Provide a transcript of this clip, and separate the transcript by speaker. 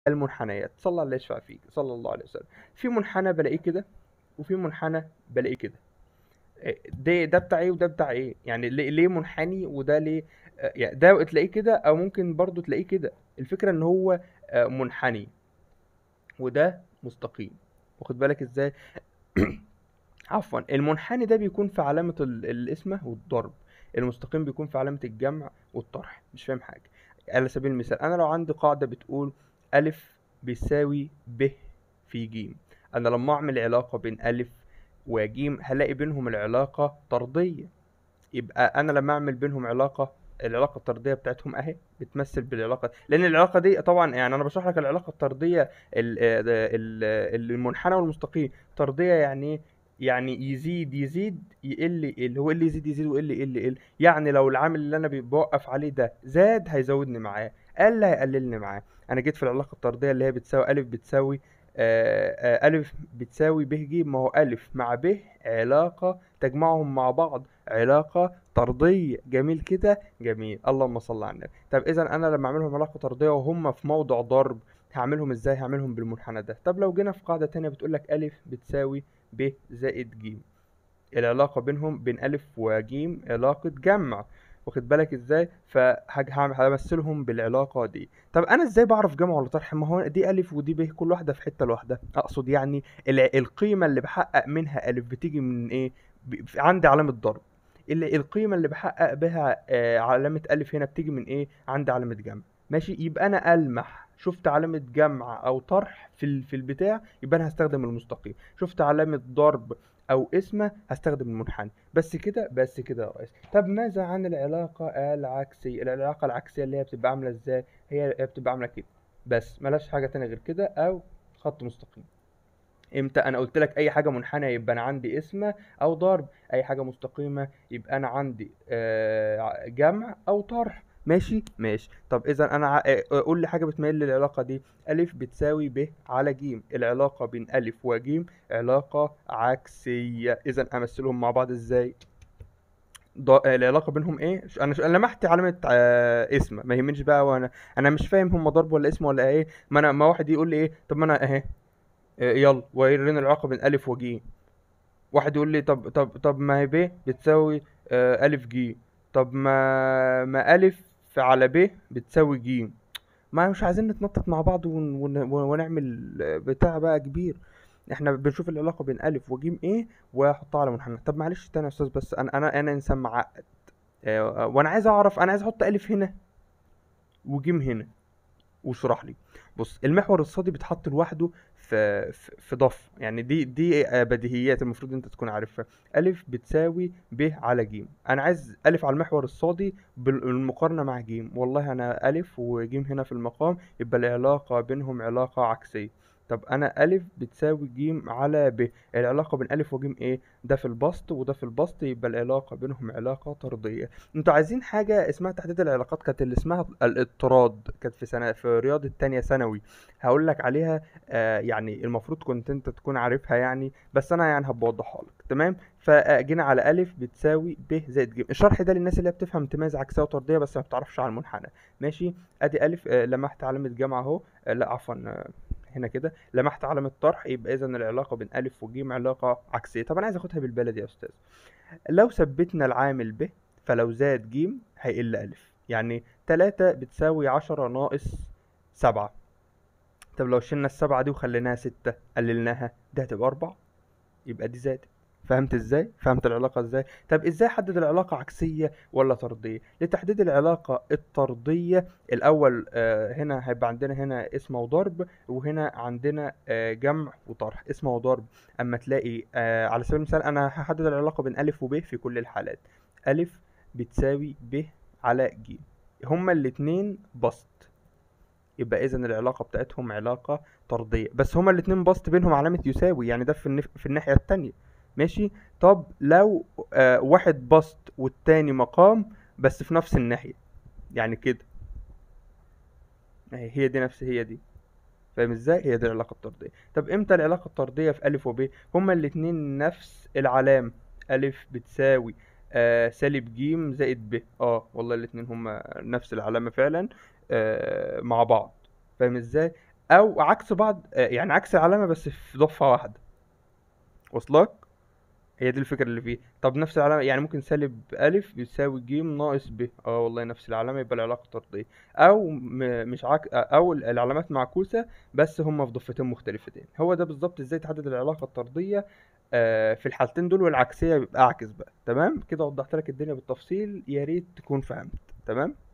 Speaker 1: المنحنيات صلى الله يشفع فيك صلى الله عليه وسلم في منحنى بلاقيه كده وفي منحنى بلاقيه كده إيه، ده ده بتاع ايه وده بتاع ايه يعني ليه ليه منحني وده ليه آه، يعني ده تلاقيه كده او ممكن برضو تلاقيه كده الفكرة ان هو آه، منحني وده مستقيم واخد بالك ازاي عفوا المنحني ده بيكون في علامة ال- القسمة والضرب المستقيم بيكون في علامة الجمع والطرح مش فاهم حاجة على سبيل المثال أنا لو عندي قاعدة بتقول ألف بيساوي ب في جيم أنا لما أعمل علاقة بين ألف وجيم هلاقي بينهم العلاقة طردية يبقى أنا لما أعمل بينهم علاقة العلاقة الطردية بتاعتهم أهي بتمثل بالعلاقة لأن العلاقة دي طبعا يعني أنا بشرح لك العلاقة الطردية ال- ال- المنحنى والمستقيم طردية يعني ايه يعني يزيد يزيد يقل يقل هو اللي يزيد يزيد ويقل يقل يقل يعني لو العامل اللي انا بي- بوقف عليه ده زاد هيزودني معاه قل هيقللني معاه انا جيت في العلاقه الطرديه اللي هي بتساوي الف بتساوي آه، آه، الف بتساوي ب ج ما هو الف مع ب علاقه تجمعهم مع بعض علاقه طرديه جميل كده جميل اللهم صل على النبي طب اذا انا لما اعملهم علاقه طرديه وهم في موضع ضرب هعملهم ازاي هعملهم بالمنحنى ده طب لو جينا في قاعده تانية بتقول لك الف بتساوي ب زائد ج العلاقة بينهم بين ألف وجيم علاقة جمع واخد بالك ازاي فهمثلهم بالعلاقة دي طب انا ازاي بعرف جمع ولا طرح ما هو دي ألف ودي ب كل واحدة في حتة لوحدها اقصد يعني الع- القيمة اللي بحقق منها ألف بتيجي من ايه ب- في- عندي علامة ضرب اللي القيمة اللي بحقق بها آه، علامة ألف هنا بتيجي من ايه عندي علامة جمع ماشي يبقى انا ألمح شفت علامة جمع او طرح في ال- في البتاع يبقى انا هستخدم المستقيم شفت علامة ضرب او اسمه هستخدم المنحنى بس كده بس كده يا ريس طب ماذا عن العلاقة العكسية العلاقة العكسية اللي هي بتبقى عاملة ازاي هي هي بتبقى عاملة كده بس ملهاش حاجة تانية غير كده او خط مستقيم امتى انا قلت لك اي حاجه منحنيه يبقى انا عندي اسمه او ضرب اي حاجه مستقيمه يبقى انا عندي آه، جمع او طرح ماشي ماشي طب اذا انا ع- آه، قول لي حاجه بتميل للعلاقه دي الف بتساوي ب على ج العلاقه بين الف وج علاقه عكسيه اذا امثلهم مع بعض ازاي ض- العلاقه بينهم ايه ش- انا ش- انا لمحت علامه آه، اسم ما يهمنيش بقى وانا انا مش فاهم هم ضرب ولا اسم ولا ايه ما انا ما واحد يقول لي ايه طب ما انا اهي آه، يلا ويرينا العلاقه بين الف وج واحد يقول لي طب طب طب ما هي ب بتساوي آه، الف ج طب ما ما الف على ب بتساوي ج ما مش عايزين نتنطط مع بعض ون... ون... ونعمل بتاع بقى كبير احنا بنشوف العلاقه بين الف وجيم ايه واحطها على منحنى طب معلش تاني يا استاذ بس انا انا انا انسان معقد آه، وانا عايز اعرف انا عايز احط الف هنا وجيم هنا واشرح لي بص المحور الصادي بيتحط لوحده في في في ضف يعني دي دي آه، بديهيات المفروض انت تكون عارفها الف بتساوي ب على ج انا عايز الف على المحور الصادي بالمقارنه مع ج والله انا الف وج هنا في المقام يبقى العلاقه بينهم علاقه عكسيه طب انا الف بتساوي ج على ب العلاقه بين الف وج ايه ده في البسط وده في البسط يبقى العلاقه بينهم علاقه طرديه انتوا عايزين حاجة اسمها تحديد العلاقات كانت اللي اسمها الاضطراد كانت في سنة في رياضة تانية ثانوي هقول لك عليها آه يعني المفروض كنت انت تكون عارفها يعني بس انا يعني هبوضحها لك تمام فجينا على الف بتساوي ب زائد ج الشرح ده للناس اللي هي بتفهم تمييز عكسية وطردية بس ما بتعرفش على المنحنى ماشي ادي الف آه لمحت علامة جمع اهو آه لا عفوا آه هنا كده لمحت علامة طرح يبقى اذا العلاقة بين الف وج علاقة عكسية طب انا عايز اخدها بالبلدي يا استاذ لو ثبتنا العامل ب فلو زاد ج هيقل ألف يعني تلاتة بتساوي عشرة ناقص سبعة طب لو شلنا السبعة دي وخليناها ستة قللناها دي هتبقى أربعة يبقى دي زادت فهمت ازاي؟ فهمت العلاقة ازاي؟ طب ازاي احدد العلاقة عكسية ولا طردية؟ لتحديد العلاقة الطردية الأول آه هنا هيبقى عندنا هنا اسم وضرب وهنا عندنا آه جمع وطرح اسم وضرب أما تلاقي آه على سبيل المثال أنا هحدد العلاقة بين ألف وب في كل الحالات ألف بتساوي ب على ج هما الاتنين بسط يبقى اذا العلاقه بتاعتهم علاقه طرديه بس هما الاتنين بسط بينهم علامه يساوي يعني ده في النف... في الناحيه التانية ماشي طب لو آه واحد بسط والتاني مقام بس في نفس الناحيه يعني كده أهي هي دي نفس هي دي فاهم ازاي هي دي العلاقه الطرديه طب امتى العلاقه الطرديه في الف وب هما الاتنين نفس العلامه الف بتساوي آه سالب ج زائد ب اه والله الاتنين هما نفس العلامه فعلا آه مع بعض فاهم ازاي او عكس بعض آه، يعني عكس العلامه بس في ضفه واحده وصلك هي دي الفكره اللي فيه طب نفس العلامه يعني ممكن سالب الف بيساوي ج ناقص ب اه والله نفس العلامه يبقى العلاقه طرديه او م... مش عك... او العلامات معكوسه بس هما في ضفتين مختلفتين هو ده بالظبط ازاي تحدد العلاقه الطرديه آه، في الحالتين دول والعكسيه بيبقى اعكس بقى تمام كده وضحت لك الدنيا بالتفصيل يا ريت تكون فهمت تمام